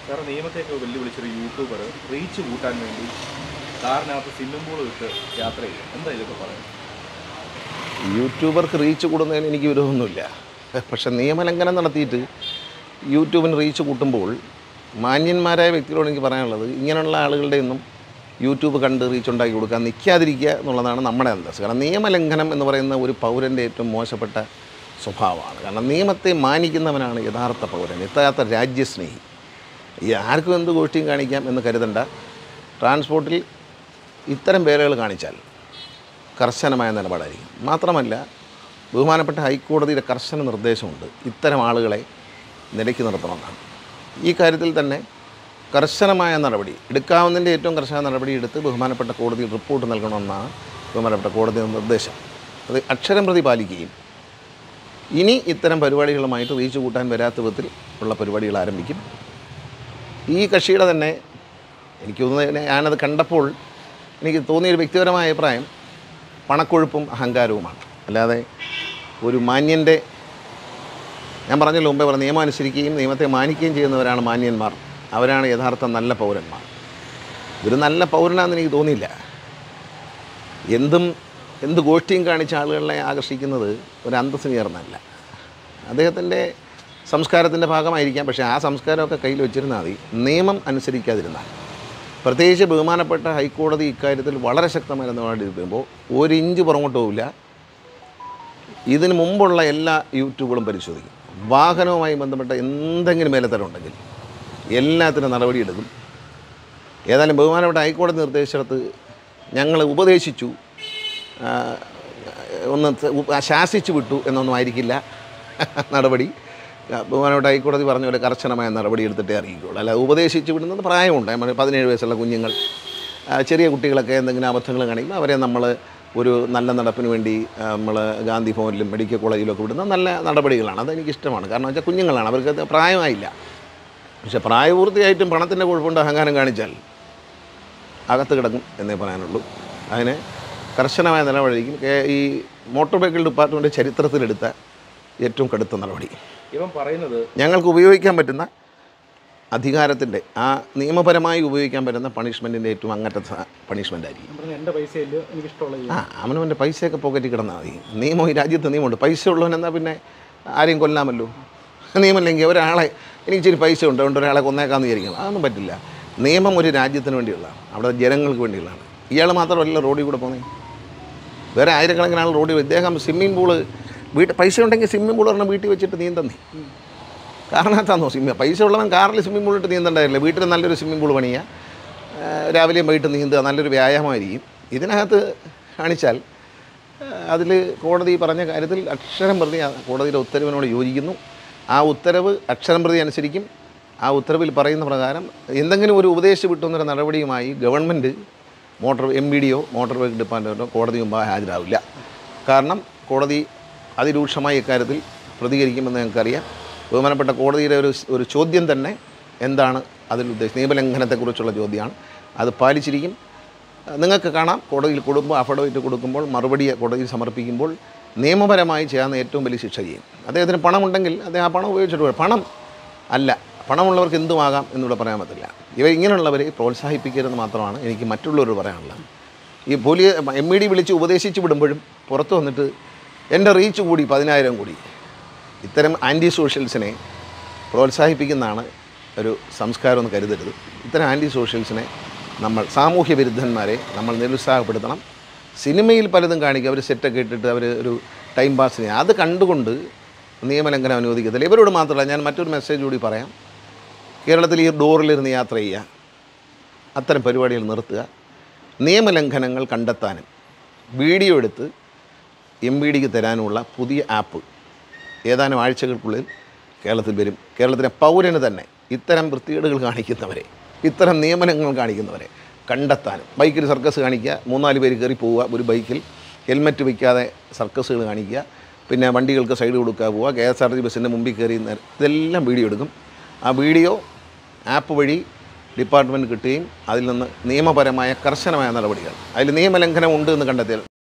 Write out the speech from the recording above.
sir നിയമത്തെയൊക്കെ വെല്ലുവിളിച്ചൊരു YouTuber reach കൂട്ടാൻ വേണ്ടി കാറിനകത്ത് സ്വിമ്മിംഗ് പൂൾ വിട്ട് യാത്ര ചെയ്യും എന്താ ഇതൊക്കെ പറയുന്നത് യൂട്യൂബർക്ക് റീച്ച് കൂടുന്നതിന് എനിക്ക് വിരോധമൊന്നുമില്ല പക്ഷെ നിയമലംഘനം നടത്തിയിട്ട് യൂട്യൂബിന് റീച്ച് കൂട്ടുമ്പോൾ മാന്യന്മാരായ വ്യക്തികളോട് എനിക്ക് പറയാനുള്ളത് ഇങ്ങനെയുള്ള ആളുകളുടെ ഒന്നും യൂട്യൂബ് കണ്ട് റീച്ച് ഉണ്ടാക്കി കൊടുക്കാൻ നിൽക്കാതിരിക്കുക എന്നുള്ളതാണ് നമ്മുടെ അന്തസ് കാരണം നിയമലംഘനം എന്ന് പറയുന്ന ഒരു പൗരൻ്റെ ഏറ്റവും മോശപ്പെട്ട സ്വഭാവമാണ് കാരണം നിയമത്തെ മാനിക്കുന്നവനാണ് യഥാർത്ഥ പൗരൻ യഥാർത്ഥ രാജ്യസ്നേഹി ഈ ആർക്കും എന്ത് ഗോഷ്ഠിയും കാണിക്കാം എന്ന് കരുതണ്ട ട്രാൻസ്പോർട്ടിൽ ഇത്തരം വേലകൾ കാണിച്ചാൽ കർശനമായ നിലപാടായിരിക്കും മാത്രമല്ല ബഹുമാനപ്പെട്ട ഹൈക്കോടതിയുടെ കർശന നിർദ്ദേശമുണ്ട് ഇത്തരം ആളുകളെ നിലയ്ക്ക് നിർത്തണമെന്നാണ് ഈ കാര്യത്തിൽ തന്നെ കർശനമായ നടപടി എടുക്കാവുന്നതിൻ്റെ ഏറ്റവും കർശന നടപടി എടുത്ത് ബഹുമാനപ്പെട്ട കോടതിയിൽ റിപ്പോർട്ട് നൽകണമെന്നാണ് ബഹുമാനപ്പെട്ട കോടതിയുടെ നിർദ്ദേശം അത് അക്ഷരം പ്രതി പാലിക്കുകയും ഇനി ഇത്തരം പരിപാടികളുമായിട്ട് റീച്ച് കൂട്ടാൻ വരാത്ത വിധത്തിൽ ഉള്ള പരിപാടികൾ ആരംഭിക്കും ഈ കക്ഷിയുടെ തന്നെ എനിക്ക് തോന്നുന്നത് ഞാനത് കണ്ടപ്പോൾ എനിക്ക് തോന്നിയൊരു വ്യക്തിപരമായ അഭിപ്രായം പണക്കൊഴുപ്പും അഹങ്കാരവുമാണ് അല്ലാതെ ഒരു മാന്യൻ്റെ ഞാൻ പറഞ്ഞല്ലോ മുമ്പേ പറഞ്ഞ നിയമം അനുസരിക്കുകയും നിയമത്തെ മാനിക്കുകയും ചെയ്യുന്നവരാണ് മാന്യന്മാർ അവരാണ് യഥാർത്ഥ നല്ല പൗരന്മാർ ഇതൊരു നല്ല പൗരനാണെന്ന് എനിക്ക് തോന്നിയില്ല എന്തും എന്ത് ഗോഷ്ഠിയും കാണിച്ച ആളുകളെ ആകർഷിക്കുന്നത് ഒരു അന്തസ്സിന് ചേർന്നല്ല അദ്ദേഹത്തിൻ്റെ സംസ്കാരത്തിൻ്റെ ഭാഗമായിരിക്കാം പക്ഷേ ആ സംസ്കാരമൊക്കെ കയ്യിൽ വെച്ചിരുന്നാൽ മതി നിയമം അനുസരിക്കാതിരുന്നാൽ പ്രത്യേകിച്ച് ബഹുമാനപ്പെട്ട ഹൈക്കോടതി ഇക്കാര്യത്തിൽ വളരെ ശക്തമായ നിലപാടെടുക്കുമ്പോൾ ഒരു ഇഞ്ച് പുറകോട്ട് പോവില്ല ഇതിന് മുമ്പുള്ള എല്ലാ യൂട്യൂബുകളും പരിശോധിക്കും വാഹനവുമായി ബന്ധപ്പെട്ട എന്തെങ്കിലും മേലത്തരമുണ്ടെങ്കിൽ എല്ലാത്തിനും നടപടിയെടുക്കും ഏതായാലും ബഹുമാനപ്പെട്ട ഹൈക്കോടതി നിർദ്ദേശിച്ചിടത്ത് ഞങ്ങൾ ഉപദേശിച്ചു ആ, ഒന്ന് ത- ഉപ- ശാസിച്ചു വിട്ടു എന്നൊന്നും ആയിരിക്കില്ല നടപടി ആ, ബഹുമാനപ്പെട്ട ഹൈക്കോടതി പറഞ്ഞ പോലെ കർശനമായ നടപടി എടുത്തിട്ടേ അറിയിക്കുള്ളൂ അല്ല ഉപദേശിച്ചു വിടുന്നത് പ്രായമുണ്ട് നമ്മൾ പതിനേഴ് വയസ്സുള്ള കുഞ്ഞുങ്ങൾ ആ, ചെറിയ കുട്ടികളൊക്കെ എന്തെങ്കിലും അബദ്ധങ്ങൾ കാണിക്കുമ്പോൾ അവരെ നമ്മൾ ഒരു നല്ല നടപ്പിന് വേണ്ടി നമ്മൾ ഗാന്ധി ഭവനിലും മെഡിക്കൽ കോളേജിലും ഒക്കെ വിടുന്ന നല്ല നടപടികളാണ് അതെനിക്കിഷ്ടമാണ് കാരണം വെച്ചാൽ കുഞ്ഞുങ്ങളാണ് അവർക്ക് അത് പ്രായമായില്ല പക്ഷെ പ്രായപൂർത്തിയായിട്ടും പണത്തിൻ്റെ കുഴപ്പമുണ്ട് അഹങ്കാരം കാണിച്ചാൽ അകത്ത് കിടക്കും എന്നേ പറയാനുള്ളൂ അതിന് കർശനമായ നിലപാടായിരിക്കും കേ- ഈ മോട്ടോർ വെഹിക്കിൾ ഡിപ്പാർട്ട്മെൻറ്റ് ചരിത്രത്തിലെടുത്ത ഏറ്റവും കടുത്ത നടപടി ഇവൻ പറയുന്നത് ഞങ്ങൾക്ക് ഉപയോഗിക്കാൻ പറ്റുന്ന അധികാരത്തിൻ്റെ ആ നിയമപരമായി ഉപയോഗിക്കാൻ പറ്റുന്ന പണിഷ്മെൻറ്റിൻ്റെ ഏറ്റവും അങ്ങനത്തെ പണിഷ്മെൻ്റ് ആയിരിക്കും ഞാൻ പറഞ്ഞ എൻ്റെ പൈസയില്ല എനിക്ക് ഇഷ്ടമുള്ള ആ അവനവൻ്റെ പൈസയൊക്കെ പോക്കറ്റിൽ കിടന്നാൽ മതി നിയമം ഈ രാജ്യത്ത് നിയമമുണ്ട് പൈസ ഉള്ളവൻ എന്നാൽ പിന്നെ ആരെയും കൊല്ലാമല്ലോ നിയമമില്ലെങ്കിൽ ഒരാളെ എനിക്ക് ഇച്ചിരി പൈസ ഉണ്ട് അതുകൊണ്ട് ഒരാളെ കൊന്നേക്കാമെന്ന് വിചാരിക്കണം അതൊന്നും പറ്റില്ല നിയമം ഒരു രാജ്യത്തിന് വേണ്ടിയുള്ളതാണ് അവിടെ ജനങ്ങൾക്ക് വേണ്ടിയുള്ളതാണ് ഇയാൾ മാത്രമല്ല റോഡിൽ കൂടെ പോകുന്നത് വേറെ ആയിരക്കണക്കിന് ആൾ റോഡിൽ ഇദ്ദേഹം സ്വിമ്മിംഗ് പൂള് വീട്ടിൽ പൈസ ഉണ്ടെങ്കിൽ സ്വിമ്മിംഗ് പൂൾ പറഞ്ഞാൽ വീട്ടിൽ വെച്ചിട്ട് നീന്തന്നേ കാരണത്താന്നോ സ്വിമ്മിങ് പൈസ ഉള്ളവൻ കാറിൽ സ്വിമ്മിംഗ് പൂളിട്ട് നീന്തണ്ടായില്ല വീട്ടിൽ നല്ലൊരു സ്വിമ്മിംഗ് പൂൾ പണിയുക ആ, രാവിലെയും വൈകിട്ട് നീന്തുക നല്ലൊരു വ്യായാമമായിരിക്കും ഇതിനകത്ത് കാണിച്ചാൽ അതിൽ കോടതി പറഞ്ഞ കാര്യത്തിൽ അക്ഷരം പ്രതി ആ കോടതിയുടെ ഉത്തരവിനോട് യോജിക്കുന്നു ആ ഉത്തരവ് അക്ഷരം പ്രതി അനുസരിക്കും ആ ഉത്തരവിൽ പറയുന്ന പ്രകാരം എന്തെങ്കിലും ഒരു ഉപദേശം വിട്ടുന്നൊരു നടപടിയുമായി ഗവൺമെൻറ് മോട്ടോർ എം ബി ഡിയോ മോട്ടോർ വെഹിക്കിൾ ഡിപ്പാർട്ട്മെൻറ്റോ കോടതി മുമ്പാകെ ഹാജരാവില്ല കാരണം കോടതി അതിരൂക്ഷമായി ഇക്കാര്യത്തിൽ പ്രതികരിക്കുമെന്ന് ഞങ്ങൾക്കറിയാം ബഹുമാനപ്പെട്ട കോടതിയുടെ ഒരു ഒരു ചോദ്യം തന്നെ എന്താണ് അതിൽ ഉദ്ദേശിച്ചത് നിയമലംഘനത്തെക്കുറിച്ചുള്ള ചോദ്യമാണ് അത് പാലിച്ചിരിക്കും നിങ്ങൾക്ക് കാണാം കോടതിയിൽ കൊടുക്കുമ്പോൾ അഫിഡവിറ്റ് കൊടുക്കുമ്പോൾ മറുപടി കോടതിയിൽ സമർപ്പിക്കുമ്പോൾ നിയമപരമായി ചെയ്യാവുന്ന ഏറ്റവും വലിയ ശിക്ഷ ചെയ്യും അദ്ദേഹത്തിന് പണമുണ്ടെങ്കിൽ അദ്ദേഹം ആ പണം ഉപയോഗിച്ചിട്ട് പോയി പണം അല്ല പണമുള്ളവർക്ക് എന്തുമാകാം എന്നിവിടെ പറയാൻ പറ്റില്ല ഇവ ഇങ്ങനെയുള്ളവരെ പ്രോത്സാഹിപ്പിക്കരുതെന്ന് മാത്രമാണ് എനിക്ക് മറ്റുള്ളവരോട് പറയാനുള്ളത് ഈ പോലീസ് എം ഇ ഡി വിളിച്ച് ഉപദേശിച്ച് വിടുമ്പോഴും പുറത്ത് വന്നിട്ട് എൻ്റെ റീച്ച് കൂടി പതിനായിരം കൂടി ഇത്തരം ആൻറ്റി സോഷ്യൽസിനെ പ്രോത്സാഹിപ്പിക്കുന്നതാണ് ഒരു സംസ്കാരം എന്ന് കരുതരുത് ഇത്തരം ആൻറ്റി സോഷ്യൽസിനെ നമ്മൾ സാമൂഹ്യ വിരുദ്ധന്മാരെ നമ്മൾ നിരുത്സാഹപ്പെടുത്തണം സിനിമയിൽ പലതും കാണിക്കും അവർ സെറ്റൊക്കെ ഇട്ടിട്ട് അവർ ഒരു ടൈം പാസിന് അത് കണ്ടുകൊണ്ട് നിയമലംഘനം അനുവദിക്കത്തില്ല ഇവരോട് മാത്രമല്ല ഞാൻ മറ്റൊരു മെസ്സേജ് കൂടി പറയാം കേരളത്തിൽ ഈ ഡോറിലിരുന്ന് യാത്ര ചെയ്യുക അത്തരം പരിപാടികൾ നിർത്തുക നിയമലംഘനങ്ങൾ കണ്ടെത്താനും വീഡിയോ എടുത്ത് എം ബി ഡിക്ക് തരാനുമുള്ള പുതിയ ആപ്പ് ഏതാനും ആഴ്ചകൾക്കുള്ളിൽ കേരളത്തിൽ വരും കേരളത്തിലെ പൗരന് തന്നെ ഇത്തരം വൃത്തികേടുകൾ കാണിക്കുന്നവരെ ഇത്തരം നിയമനങ്ങൾ കാണിക്കുന്നവരെ കണ്ടെത്താനും ബൈക്കിൽ സർക്കസ് കാണിക്കുക മൂന്നാല് പേര് കയറി പോവുക ഒരു ബൈക്കിൽ ഹെൽമറ്റ് വയ്ക്കാതെ സർക്കസുകൾ കാണിക്കുക പിന്നെ വണ്ടികൾക്ക് സൈഡ് കൊടുക്കുക പോവുക കെ എസ് ആർ ടി ബസ്സിൻ്റെ മുമ്പിൽ കയറി നേരെ ഇതെല്ലാം വീഡിയോ എടുക്കും ആ വീഡിയോ ആപ്പ് വഴി ഡിപ്പാർട്ട്മെൻറ്റ് കിട്ടുകയും അതിൽ നിന്ന് നിയമപരമായ കർശനമായ നടപടികൾ അതിൽ നിയമലംഘനം ഉണ്ട് എന്ന് കണ്ടെത്തിയാൽ